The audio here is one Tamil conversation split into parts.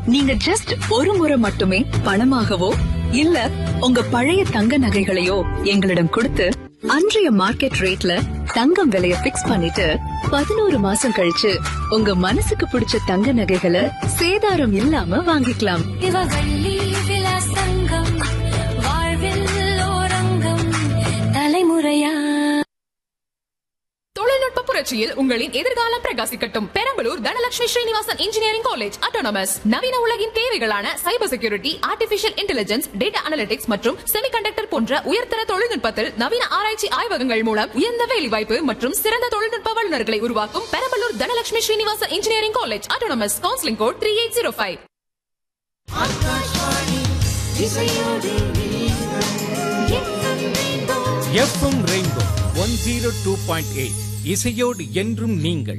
நீங்க ஜஸ்ட் ஒரு முறை மட்டுமே பணமாகவோ இல்ல உங்க பழைய தங்க நகைகளையோ எங்களிடம் கொடுத்து அன்றைய மார்க்கெட் ரேட்ல தங்கம் விலைய பிக்ஸ் பண்ணிட்டு பதினோரு மாசம் கழிச்சு உங்க மனசுக்கு பிடிச்ச தங்க நகைகளை சேதாரம் இல்லாம வாங்கிக்கலாம் இவவள்ளி விலாசங்கம் வாழ்வில் ஓரங்கம் தலைமுறையா தொழில்நுட்ப புரட்சியில் உங்களின் எதிர்காலம் பிரகாசிக்கட்டும் Perambalur Dhanalakshmi Srinivasan engineering college autonomous நவீன உலகின் தேவைகளான cyber security artificial intelligence data analytics மற்றும் செமிகண்டக்டர் போன்ற உயர்தர தொழில்நுட்பத்தில் நவீன ஆராய்ச்சி ஆய்வகங்கள் மூலம் உயர்ந்த வேலைவாய்ப்பு மற்றும் சிறந்த தொழில்நுட்ப வல்லுநர்களை உருவாக்கும் Perambalur Dhanalakshmi Srinivasan engineering college autonomous counselling code three eight zero five FM rainbow one zero two point eight இசையோடு என்றும் நீங்கள்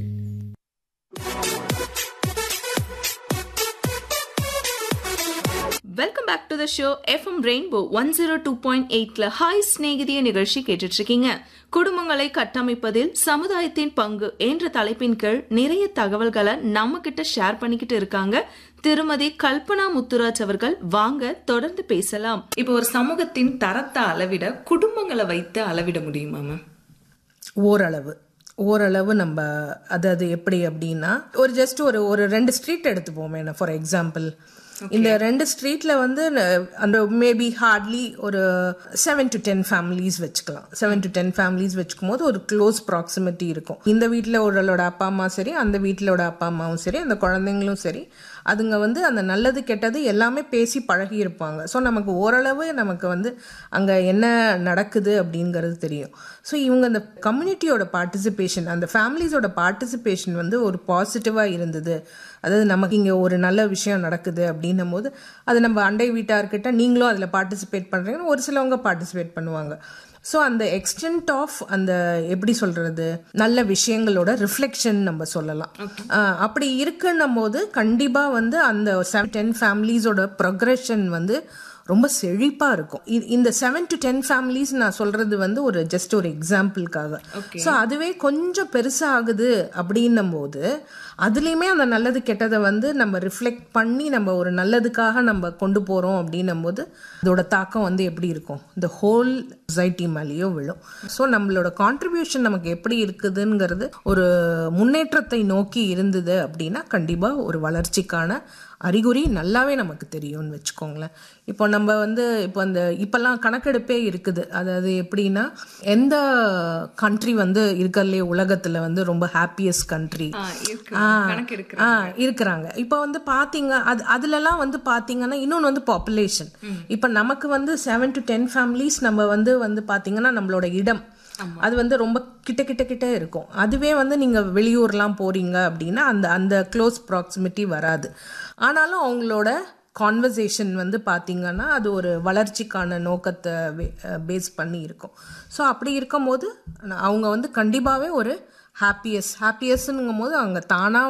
welcome back to the show FM rainbow one zero two point எயிட்ல ஹாய் ஸ்நேகிதிய நிகழ்ச்சி கேட்டுட்டு இருக்கீங்க குடும்பங்களை கட்டமைப்பதில் சமுதாயத்தின் பங்கு என்ற தலைப்பின் கீழ் நிறைய தகவல்களை நம்ம கிட்ட ஷேர் பண்ணிக்கிட்டு இருக்காங்க திருமதி கல்பனா முத்துராஜ் அவர்கள் வாங்க தொடர்ந்து பேசலாம் இப்போ ஒரு சமூகத்தின் தரத்தை அளவிட குடும்பங்களை வைத்து அளவிட முடியுமா மேம் ஓரளவு ஓரளவு நம்ம அது அது எப்படி அப்படின்னா ஒரு ஜஸ்ட் ஒரு ஒரு ரெண்டு ஸ்ட்ரீட் எடுத்துப்போமே ஃபார் எக்ஸாம்பிள் இந்த ரெண்டு ஸ்ட்ரீட்ல வந்து ந- அந்த மேபி ஹார்ட்லி ஒரு செவன் டு டென் ஃபேமிலிஸ் வச்சுக்கலாம் செவன் டு டென் ஃபேமிலிஸ் வச்சுக்கும் போது ஒரு க்ளோஸ் ப்ராக்சிமிட்டி இருக்கும் இந்த வீட்டில் ஒருவளோட அப்பா அம்மா சரி அந்த வீட்டிலோட அப்பா அம்மாவும் சரி அந்த குழந்தைங்களும் சரி அதுங்க வந்து அந்த நல்லது கெட்டது எல்லாமே பேசி பழகி இருப்பாங்க ஸோ நமக்கு ஓரளவு நமக்கு வந்து அங்கே என்ன நடக்குது அப்படிங்கிறது தெரியும் ஸோ இவங்க அந்த கம்யூனிட்டியோட பார்ட்டிசிபேஷன் அந்த ஃபேமிலிஸோட பார்ட்டிசிபேஷன் வந்து ஒரு பாசிட்டிவாக இருந்தது அதாவது நமக்கு இங்கே ஒரு நல்ல விஷயம் நடக்குது அப்படின்னும் போது அது நம்ம அண்டை வீட்டார்கிட்ட நீங்களும் அதில் பார்ட்டிசிபேட் பண்ணுறீங்கன்னு ஒரு சிலவங்க பார்ட்டிசிபேட் பண்ணுவாங்க ஸோ அந்த எக்ஸ்டென்ட் ஆஃப் அந்த எப்படி சொல்றது நல்ல விஷயங்களோட ரிஃப்ளெக்ஷன் நம்ம சொல்லலாம் ஆஹ் அப்படி இருக்குன்னும் போது கண்டிப்பாக வந்து அந்த டென் ஃபேமிலிஸோட ப்ரொக்ரெஷன் வந்து ரொம்ப செழிப்பாக இருக்கும் இ- இந்த செவன் டு டென் ஃபேமிலிஸ் நான் சொல்றது வந்து ஒரு ஜஸ்ட் ஒரு எக்ஸாம்பிளுக்காக ஸோ அதுவே கொஞ்சம் பெருசாகுது அப்படின்னும் போது அதுலேயுமே அந்த நல்லது கெட்டதை வந்து நம்ம ரிஃப்ளெக்ட் பண்ணி நம்ம ஒரு நல்லதுக்காக நம்ம கொண்டு போகிறோம் அப்படின்னும் போது அதோட தாக்கம் வந்து எப்படி இருக்கும் இந்த ஹோல் சொசைட்டி மேலேயும் விழும் ஸோ நம்மளோட கான்ட்ரிபியூஷன் நமக்கு எப்படி இருக்குதுங்கிறது ஒரு முன்னேற்றத்தை நோக்கி இருந்தது அப்படின்னா கண்டிப்பாக ஒரு வளர்ச்சிக்கான அறிகுறி நல்லாவே நமக்கு தெரியும்னு வச்சுக்கோங்களேன் இப்போ நம்ம வந்து இப்போ அந்த இப்போல்லாம் கணக்கெடுப்பே இருக்குது அதாவது எப்படின்னா எந்த கண்ட்ரி வந்து இருக்கிறதுலே உலகத்தில் வந்து ரொம்ப ஹாப்பியஸ்ட் கண்ட்ரி ஆ இருக்கிறாங்க இப்போ வந்து பாத்தீங்க அது அதுலலாம் வந்து பாத்தீங்கன்னா இன்னொன்று வந்து பாப்புலேஷன் இப்போ நமக்கு வந்து செவன் டு டென் ஃபேமிலிஸ் நம்ம வந்து வந்து பாத்தீங்கன்னா நம்மளோட இடம் அது வந்து ரொம்ப கிட்ட கிட்ட கிட்ட இருக்கும் அதுவே வந்து நீங்க வெளியூர்லாம் போறீங்க அப்படின்னா அந்த அந்த க்ளோஸ் ப்ராக்சிமிட்டி வராது ஆனாலும் அவங்களோட கான்வர்சேஷன் வந்து பார்த்தீங்கன்னா அது ஒரு வளர்ச்சிக்கான நோக்கத்தை பேஸ் பண்ணி இருக்கும் ஸோ அப்படி இருக்கும்போது அவங்க வந்து கண்டிப்பாகவே ஒரு ஹாப்பியஸ் ஹாப்பியஸ்ங்கும் போது அவங்க தானாக